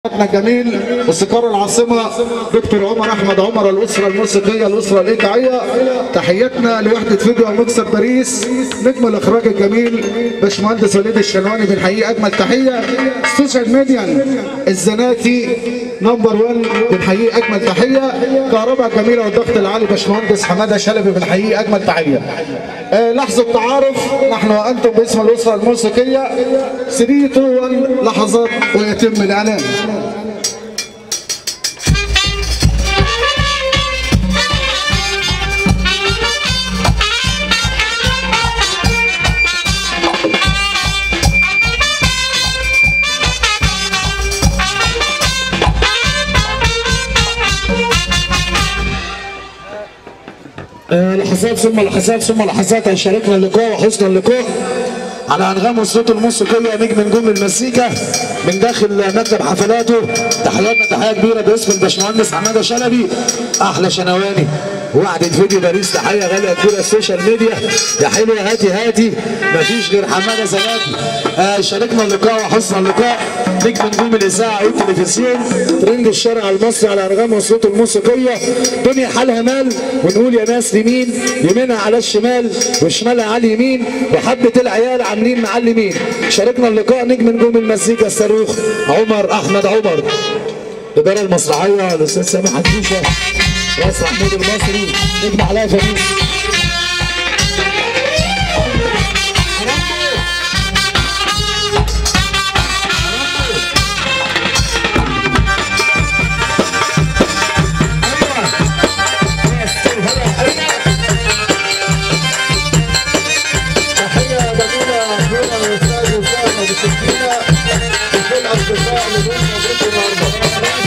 حياتنا الجميل موسيقار العاصمة دكتور عمر أحمد عمر الأسرة الموسيقية الأسرة الإيقاعية تحياتنا لوحدة فيديو مكسر باريس نجم الإخراج الجميل باشمهندس وليد الشنواني بنحييه أجمل تحية سوشيال ميديا الزناتي نمبر 1 بنحييه أجمل تحية كهرباء الجميلة والضغط العالي باشمهندس حمادة شلبي بنحييه أجمل تحية آه، لحظة تعارف نحن وأنتم باسم الأسرة الموسيقية 3 2 1 لحظات ويتم الإعلان آه، لحظات ثم لحظات ثم لحظات هيشاركنا اللقاء وحسن اللقاء على انغام الصوت الموسيقيه نجم نجوم المزيكا من داخل مكتب حفلاته تحياتنا تحيه كبيره باسم الباشمهندس حماده شلبي احلى شنواني وعدة فيديو باريس تحيه غاليه كبيره السوشيال ميديا يا حلوه هاتي هاتي مفيش غير حماده زناتي آه شاركنا اللقاء وحسن اللقاء نجم نجوم الاذاعه والتلفزيون ترند الشارع المصري على انغام الصوت الموسيقيه دنيا حالها مال ونقول يا ناس يمين يمينها على الشمال وشمالها على اليمين وحبه العيال عاملين معلمين شاركنا اللقاء نجم نجوم المزيكا الصاروخ عمر احمد عمر الاداره المسرحيه الاستاذ سامح حدوشه راس محمود المصري نجم علاء فانيس تحية جميلة أخونا الأستاذ أسامة بسكينة وكل الأصدقاء اللي دول موجودين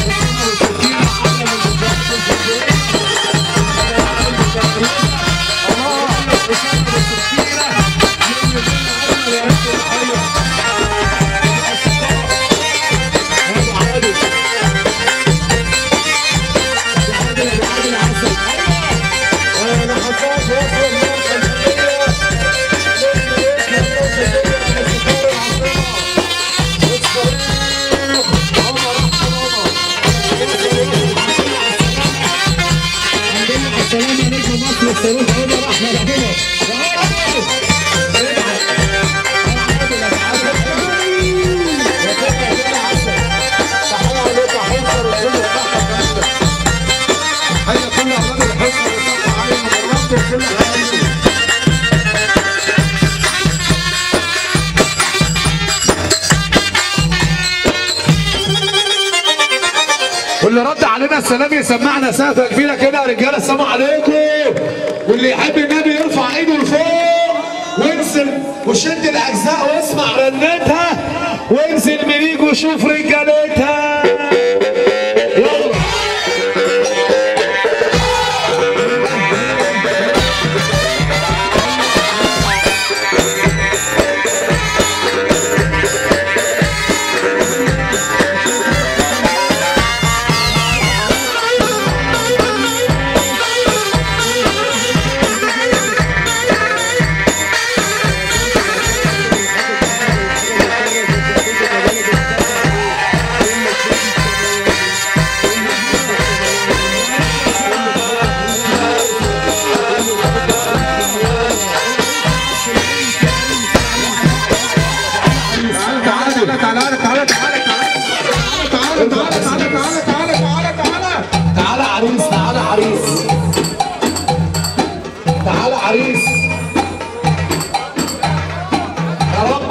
واللي رد علينا السلام يسمعنا سقفه كبيره كده يا رجاله السلام عليكم واللي يحب النبي يرفع ايده لفوق وانزل وشد الاجزاء واسمع رنتها وانزل مريج وشوف رجالتها يلا تعالى تعالى تعالى تعالى تعالى تعالى تعالى تعالى تعالى تعالى تعالى تعالى عريس تعالى عريس تعالى عريس يا رب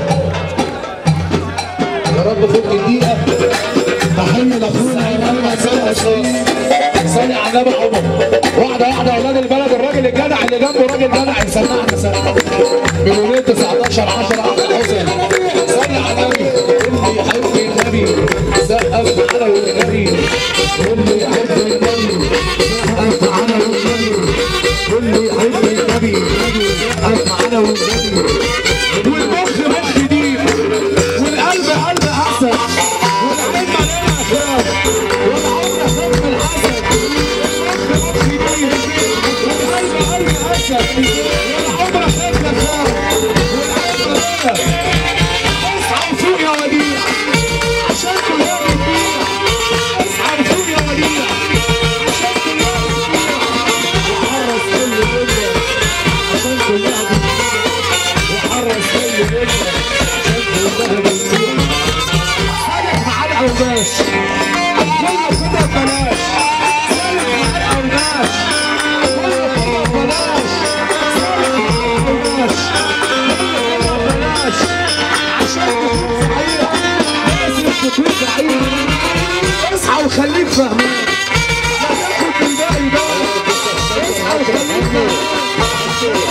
يا رب خد دقيقة تحية لاخونا محمد سامح شريف صلي على النبي عمر واحدة واحدة أولاد البلد الراجل الجدع اللي جنبه راجل جدع يسمعنا سنة من يومين 19 10 أحمد حسين صلي على النبي اللي يحب النبي سقف معانا والنبي واللي يحب النبي سقف معانا والنبي واللي يحب النبي سقف معانا والنبي والمخ مخ جديد والقلب قلب أحسن والعين مليانة أخلاق والعمر خف الحسن والمخ مخ جديد والقلب قلب أحسن والعمر خف الأخلاق والعين مليانة اصحى وفوق يا وديع عشان كلنا معاه وباش كله كده ببلاش سالك معاه وباش كله كده ببلاش سالك معاه وباش كله كده ببلاش عشان تكون صحيح لازم تكون صحيح اصحى وخليك فهمان لا تاخد من باقي بالك اصحى وخليك فهمان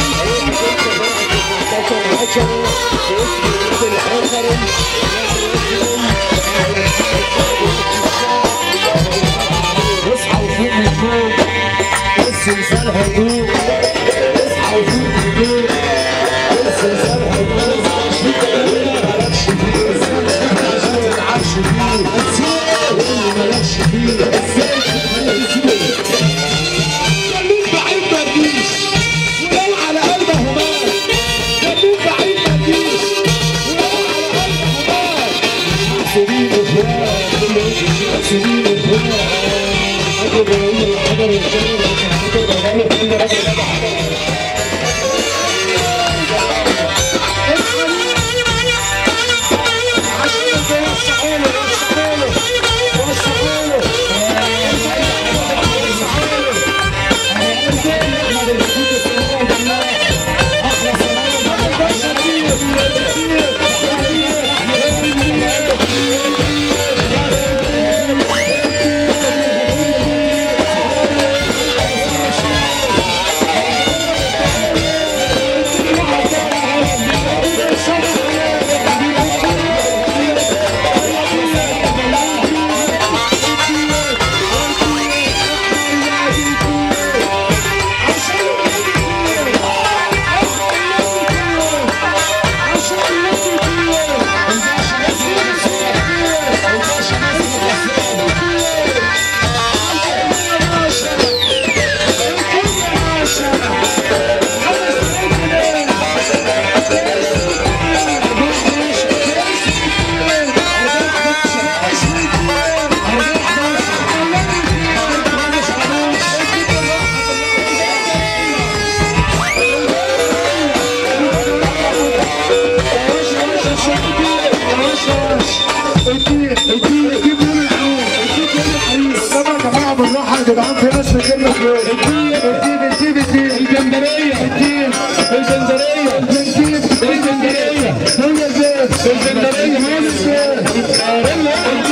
اصحى وفوق من النوم الزلزال هيدوم اصحى وفوق من النوم الزلزال هيدوم مالكش فيه ما تلعبش فيه اللي مالكش فيه خليك بعيد ما تجيش ولو على قلبه همال خليك بعيد ما تجيش ولو على قلبه همال سنين اخوان سنين اخوان اجل بقول الحجر الجنة عشان توسعوا له وسعوا له وسعوا له بالراحة يا جدعان في ناس بتجيب لك الدين الدين الدين الدين الجندرية الدين الجندرية الدين الجندرية هي البيت الجندرية هي البيت